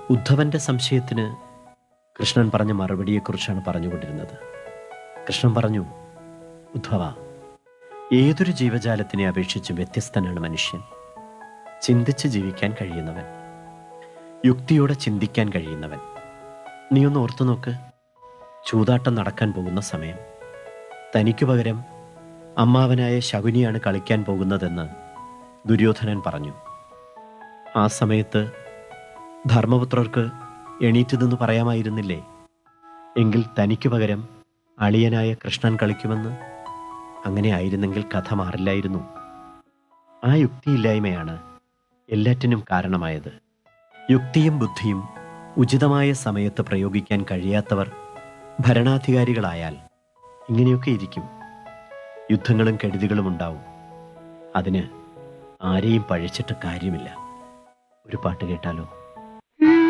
ഉദ്ധവന്റെ സംശയത്തിന് കൃഷ്ണൻ പറഞ്ഞ മറുപടിയെക്കുറിച്ചാണ് പറഞ്ഞുകൊണ്ടിരുന്നത് കൃഷ്ണൻ പറഞ്ഞു ഉദ്ധവ ഏതൊരു ജീവജാലത്തിനെ അപേക്ഷിച്ച് വ്യത്യസ്തനാണ് മനുഷ്യൻ ചിന്തിച്ച് ജീവിക്കാൻ കഴിയുന്നവൻ യുക്തിയോടെ ചിന്തിക്കാൻ കഴിയുന്നവൻ നീ ഒന്ന് ഓർത്തു നോക്ക് ചൂതാട്ടം നടക്കാൻ പോകുന്ന സമയം തനിക്കു പകരം അമ്മാവനായ ശകുനിയാണ് കളിക്കാൻ പോകുന്നതെന്ന് ദുര്യോധനൻ പറഞ്ഞു ആ സമയത്ത് ധർമ്മപുത്രർക്ക് എണീറ്റ് നിന്ന് പറയാമായിരുന്നില്ലേ എങ്കിൽ തനിക്കു പകരം അളിയനായ കൃഷ്ണൻ കളിക്കുമെന്ന് അങ്ങനെ ആയിരുന്നെങ്കിൽ കഥ മാറില്ലായിരുന്നു ആ യുക്തിയില്ലായ്മയാണ് എല്ലാറ്റിനും കാരണമായത് യുക്തിയും ബുദ്ധിയും ഉചിതമായ സമയത്ത് പ്രയോഗിക്കാൻ കഴിയാത്തവർ ഭരണാധികാരികളായാൽ ഇങ്ങനെയൊക്കെ ഇരിക്കും യുദ്ധങ്ങളും കെടുതികളും ഉണ്ടാവും അതിന് ആരെയും പഴിച്ചിട്ട് കാര്യമില്ല ഒരു പാട്ട് കേട്ടാലോ